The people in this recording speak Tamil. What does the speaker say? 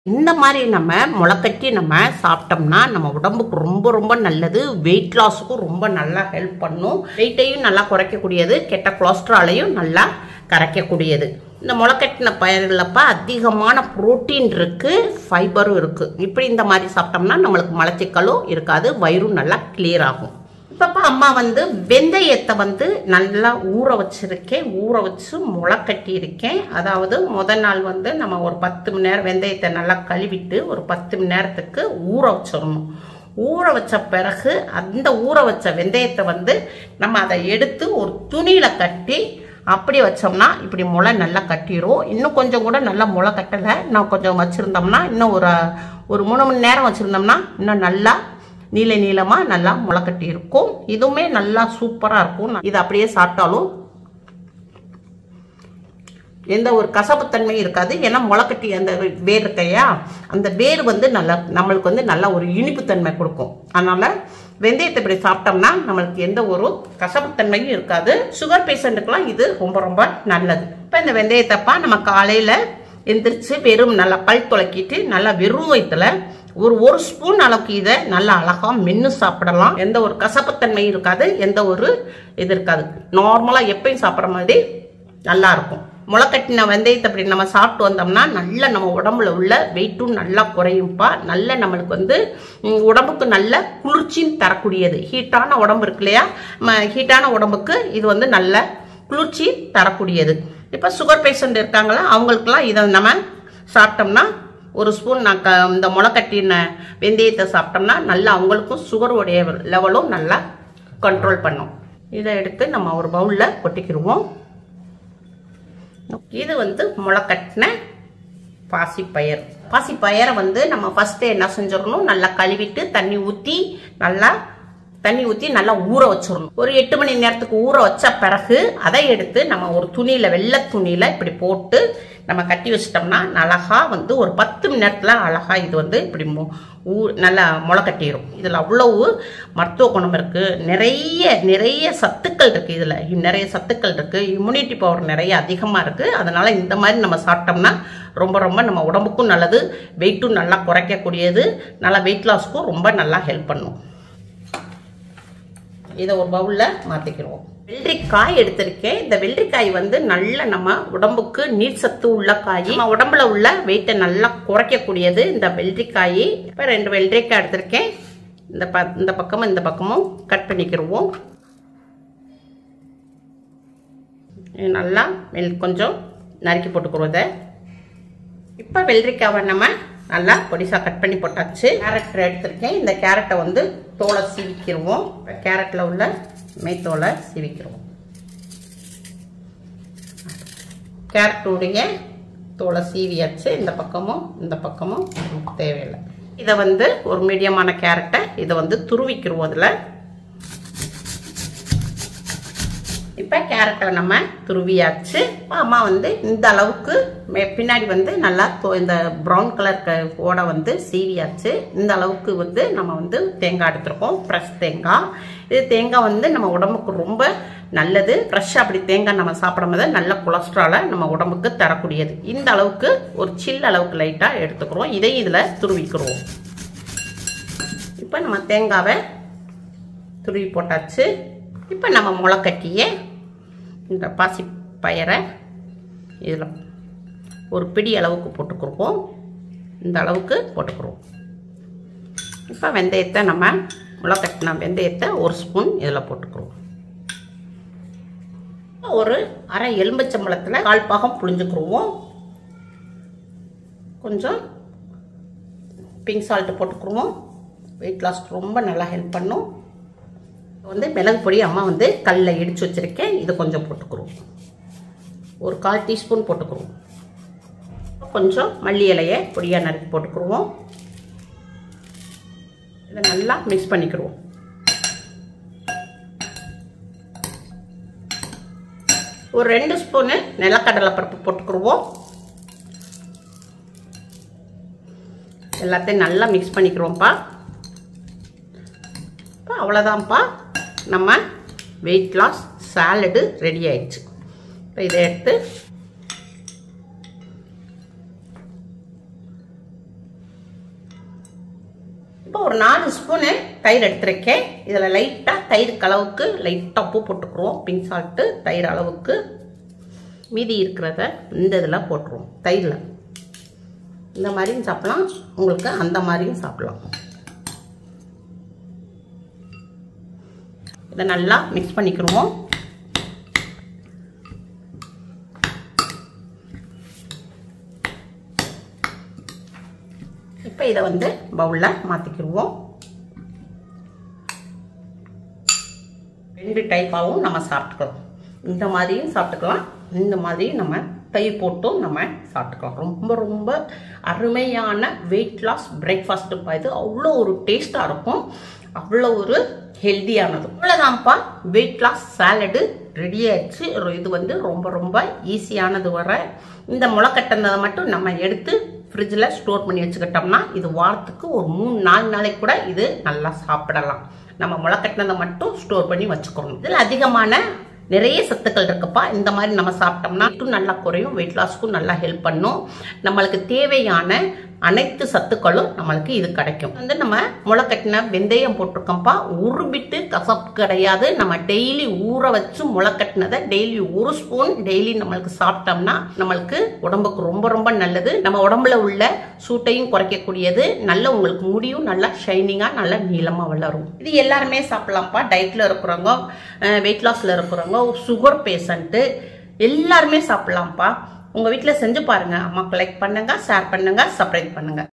இந்த மாதிரி நம்ம முளைக்கட்டி நம்ம சாப்பிட்டோம்னா நம்ம உடம்புக்கு ரொம்ப ரொம்ப நல்லது வெயிட் லாஸுக்கும் ரொம்ப நல்லா ஹெல்ப் பண்ணும் வெயிட்டையும் நல்லா குறைக்கக்கூடியது கெட்ட கொலஸ்ட்ராலையும் நல்லா கரைக்கக்கூடியது இந்த முளைக்கட்டின பயிர்களப்ப அதிகமான புரோட்டீன் இருக்கு ஃபைபரும் இருக்கு இப்படி இந்த மாதிரி சாப்பிட்டோம்னா நம்மளுக்கு மலச்சிக்கலும் இருக்காது வயிறும் நல்லா கிளியர் ஆகும் இப்பப்ப அம்மா வந்து வெந்தயத்தை வந்து நல்லா ஊற வச்சிருக்கேன் ஊற வச்சு முளை கட்டி இருக்கேன் அதாவது முத நாள் வந்து நம்ம ஒரு பத்து மணி நேரம் வெந்தயத்தை நல்லா கழுவிட்டு ஒரு பத்து மணி நேரத்துக்கு ஊற வச்சிடணும் ஊற வச்ச பிறகு அந்த ஊற வச்ச வெந்தயத்தை வந்து நம்ம அதை எடுத்து ஒரு துணியில கட்டி அப்படி வச்சோம்னா இப்படி முளை நல்லா கட்டிரும் இன்னும் கொஞ்சம் கூட நல்லா முளை கட்டலை நான் கொஞ்சம் வச்சுருந்தோம்னா இன்னும் ஒரு ஒரு மூணு மணி நேரம் வச்சுருந்தோம்னா இன்னும் நல்லா நீல நீளமாக நல்லா முளைக்கட்டி இருக்கும் இதுவுமே நல்லா சூப்பராக இருக்கும் இது அப்படியே சாப்பிட்டாலும் எந்த ஒரு கசப்புத்தன்மையும் இருக்காது ஏன்னா முளைக்கட்டி அந்த வேர் இருக்கையா அந்த வேர் வந்து நல்லா நம்மளுக்கு வந்து நல்லா ஒரு இனிப்புத்தன்மை கொடுக்கும் அதனால வெந்தயத்தை இப்படி சாப்பிட்டோம்னா நம்மளுக்கு எந்த ஒரு கசப்புத்தன்மையும் இருக்காது சுகர் பேஷண்ட்டுக்கெல்லாம் இது ரொம்ப ரொம்ப நல்லது இப்போ இந்த வெந்தயத்தப்பா நம்ம காலையில் எந்திரிச்சு வெறும் நல்லா பல் துளக்கிட்டு நல்லா வெறும் வயிற்றுல ஒரு ஒரு ஸ்பூன் அளவுக்கு இதை நல்லா அழகா மென்று சாப்பிடலாம் எந்த ஒரு கசப்புத்தன்மையும் இருக்காது எந்த ஒரு இது இருக்காது நார்மலாக எப்பயும் சாப்பிட்ற மாதிரி நல்லா இருக்கும் முளைக்கட்டின வெந்தயத்தை அப்படி நம்ம சாப்பிட்டு வந்தோம்னா நல்ல நம்ம உடம்புல உள்ள வெயிட்டும் நல்லா குறையும்ப்பா நல்ல நம்மளுக்கு வந்து ம், உடம்புக்கு நல்ல குளிர்ச்சியும் தரக்கூடியது ஹீட்டான உடம்பு இருக்கு இல்லையா ஹீட்டான உடம்புக்கு இது வந்து நல்ல குளிர்ச்சி தரக்கூடியது இப்போ சுகர் பேஷண்ட் இருக்காங்களா அவங்களுக்குலாம் இதை நம்ம சாப்பிட்டோம்னா ஒரு ஸ்பூன் நான் க இந்த முளைக்கட்டின வெந்தயத்தை சாப்பிட்டோம்னா நல்லா அவங்களுக்கும் சுகர் உடைய லெவலும் நல்லா கண்ட்ரோல் பண்ணும் இதை எடுத்து நம்ம ஒரு பவுலில் கொட்டிக்கிடுவோம் இது வந்து முளைக்கட்டின பாசிப்பயர் பாசிப்பயரை வந்து நம்ம ஃபஸ்ட்டு என்ன செஞ்சிடணும் நல்லா கழுவிட்டு தண்ணி ஊற்றி நல்லா தண்ணி ஊற்றி நல்லா ஊற வச்சிடணும் ஒரு எட்டு மணி நேரத்துக்கு ஊற வச்ச பிறகு அதை எடுத்து நம்ம ஒரு துணியில் வெள்ளை துணியில் இப்படி போட்டு நம்ம கட்டி வச்சிட்டோம்னா அழகா வந்து ஒரு பத்து மணி நேரத்தில் அழகா இது வந்து இப்படி மு- ஊ நல்லா முளை கட்டிடும் இதில் அவ்வளவு மருத்துவ குணம் இருக்குது நிறைய நிறைய சத்துக்கள் இருக்குது இதில் நிறைய சத்துக்கள் இருக்குது இம்யூனிட்டி பவர் நிறைய அதிகமாக இருக்குது அதனால் இந்த மாதிரி நம்ம சாப்பிட்டோம்னா ரொம்ப ரொம்ப நம்ம உடம்புக்கும் நல்லது வெயிட்டும் நல்லா குறைக்கக்கூடியது நல்லா வெயிட் லாஸ்க்கும் ரொம்ப நல்லா ஹெல்ப் பண்ணும் இதை ஒரு பவுலில் மாற்றிக்கிடுவோம் வெள்ளரிக்காய் எடுத்திருக்கேன் இந்த வெள்ளரிக்காய் வந்து நல்ல நம்ம உடம்புக்கு நீர் சத்து உள்ள காய் நம்ம உடம்புல உள்ள வெயிட்டை நல்லா குறைக்கக்கூடியது இந்த வெள்ளரிக்காய் இப்போ ரெண்டு வெள்ளரிக்காய் எடுத்திருக்கேன் இந்த ப இந்த பக்கமும் இந்த பக்கமும் கட் பண்ணிக்கிடுவோம் இது நல்லா வெள் கொஞ்சம் நறுக்கி போட்டுக்கிறோம் இதை இப்போ வெள்ளரிக்காவை நம்ம நல்லா பொடிசா கட் பண்ணி போட்டாச்சு கேரட் எடுத்திருக்கேன் இந்த கேரட்டை வந்து தோலை சீவிக்கிடுவோம் இப்போ கேரட்டில் உள்ள மேத்தோலை சீவிக்கிடுவோம் கேரட்டுடைய தோலை சீவியாச்சு இந்த பக்கமும் இந்த பக்கமும் நமக்கு தேவையில்லை இதை வந்து ஒரு மீடியமான கேரட்டை இதை வந்து துருவிக்கிடுவோம் அதில் இப்போ கேரட்டை நம்ம துருவியாச்சு இப்ப அம்மா வந்து இந்த அளவுக்கு மே- பின்னாடி வந்து நல்லா தோ- இந்த ப்ரௌன் கலர் ஓட வந்து சீவியாச்சு இந்த அளவுக்கு வந்து நம்ம வந்து தேங்காய் எடுத்திருக்கோம் ஃப்ரெஷ் தேங்காய் இது தேங்காய் வந்து நம்ம உடம்புக்கு ரொம்ப நல்லது ஃப்ரெஷ்ஷாக அப்படி தேங்காய் நம்ம சாப்பிடும் போது நல்ல கொலஸ்ட்ராலை நம்ம உடம்புக்கு தரக்கூடியது இந்த அளவுக்கு ஒரு சில் அளவுக்கு லைட்டாக எடுத்துக்கிறோம் இதையும் இதில் துருவிக்கிறோம் இப்போ நம்ம தேங்காவை துருவி போட்டாச்சு இப்போ நம்ம முளைக்கட்டிய இந்த பாசி பயரை இதில் ஒரு பிடி அளவுக்கு போட்டுக்குருவோம் இந்த அளவுக்கு போட்டுக்குருவோம் இப்போ வெந்தயத்தை நம்ம முளைக்கட்டின வெந்தயத்தை ஒரு ஸ்பூன் இதில் போட்டுக்குருவோம் ஒரு அரை எலும்பச்சம்பழத்தில் கால் பாகம் புழிஞ்சுக்குருவோம் கொஞ்சம் பிங்க் சால்ட்டு போட்டுக்குருவோம் வெயிட் லாஸ்க்கு ரொம்ப நல்லா ஹெல்ப் பண்ணும் வந்து மிளகு பொடி அம்மா வந்து கல்லில் இடித்து வச்சுருக்கேன் இதை கொஞ்சம் போட்டுக்குருவோம் ஒரு கால் டீஸ்பூன் போட்டுக்குருவோம் கொஞ்சம் மல்லி இலையை பொடியாக நறுக்கி போட்டுக்குருவோம் இதை நல்லா மிக்ஸ் பண்ணிக்கிடுவோம் ஒரு ரெண்டு ஸ்பூனு நிலக்கடலை பருப்பு போட்டுக்குருவோம் எல்லாத்தையும் நல்லா மிக்ஸ் பண்ணிக்கிறோம்ப்பா இப்போ அவ்வளோதான்ப்பா நம்ம வெயிட் லாஸ் சாலடு ரெடி ஆயிடுச்சு இப்போ இதை எடுத்து இப்போ ஒரு நாலு ஸ்பூனு தயிர் எடுத்துருக்கேன் இதில் லைட்டாக தயிர் அளவுக்கு லைட்டாக உப்பு போட்டுக்குருவோம் பிங்க் சால்ட்டு தயிர் அளவுக்கு மீதி இருக்கிறத இந்த இதில் போட்டுருவோம் தயிரில் இந்த மாதிரியும் சாப்பிடலாம் உங்களுக்கு அந்த மாதிரியும் சாப்பிடலாம் இதை நல்லா மிக்ஸ் பண்ணிக்கிடுவோம் இப்போ இதை வந்து பவுலில் மாற்றிக்கிடுவோம் ரெண்டு டைப்பாகவும் நம்ம சாப்பிட்டுக்கலாம் இந்த மாதிரியும் சாப்பிட்டுக்கலாம் இந்த மாதிரி நம்ம தயிர் போட்டும் நம்ம சாப்பிட்டுக்கலாம் ரொம்ப ரொம்ப அருமையான வெயிட் லாஸ் பிரேக்ஃபாஸ்ட்டுப்பா இது அவ்வளோ ஒரு டேஸ்ட்டாக இருக்கும் அவ்வளோ ஒரு ஹெல்த்தியானது அவ்வளோதான்ப்பா வெயிட் லாஸ் சாலடு ரெடி ஆயிடுச்சு இது வந்து ரொம்ப ரொம்ப ஈஸியானது வர இந்த முளைக்கட்டினதை மட்டும் நம்ம எடுத்து ஃப்ரிட்ஜில் ஸ்டோர் பண்ணி வச்சுக்கிட்டோம்னா இது வாரத்துக்கு ஒரு மூணு நாலு நாளைக்கு கூட இது நல்லா சாப்பிடலாம் நம்ம முளைக்கட்டினதை மட்டும் ஸ்டோர் பண்ணி வச்சுக்கணும் இதில் அதிகமான நிறைய சத்துக்கள் இருக்குப்பா இந்த மாதிரி நம்ம சாப்பிட்டோம்னா இன்னும் நல்லா குறையும் வெயிட் லாஸ்க்கும் நல்லா ஹெல்ப் பண்ணும் நம்மளுக்கு தேவையான அனைத்து சத்துக்களும் நம்மளுக்கு இது கிடைக்கும் வந்து நம்ம முளைக்கட்டின வெந்தயம் போட்டிருக்கோம்ப்பா ஒரு பிட்டு கசப்பு கிடையாது நம்ம டெய்லி ஊற வச்சு முளைக்கட்டினதை டெய்லி ஒரு ஸ்பூன் டெய்லி நம்மளுக்கு சாப்பிட்டோம்னா நம்மளுக்கு உடம்புக்கு ரொம்ப ரொம்ப நல்லது நம்ம உடம்புல உள்ள சூட்டையும் குறைக்கக்கூடியது நல்ல உங்களுக்கு முடியும் நல்லா ஷைனிங்காக நல்லா நீளமாக வளரும் இது எல்லாருமே சாப்பிடலாம்ப்பா டயட்டில் இருக்கிறவங்க வெயிட் லாஸில் இருக்கிறவங்க சுகர் பேஷண்ட்டு எல்லாருமே சாப்பிடலாம்ப்பா உங்கள் வீட்டில் செஞ்சு பாருங்கள் அம்மாக்கு லைக் பண்ணுங்கள் ஷேர் பண்ணுங்கள் சப்ஸ்கிரைப் பண்ணுங்கள்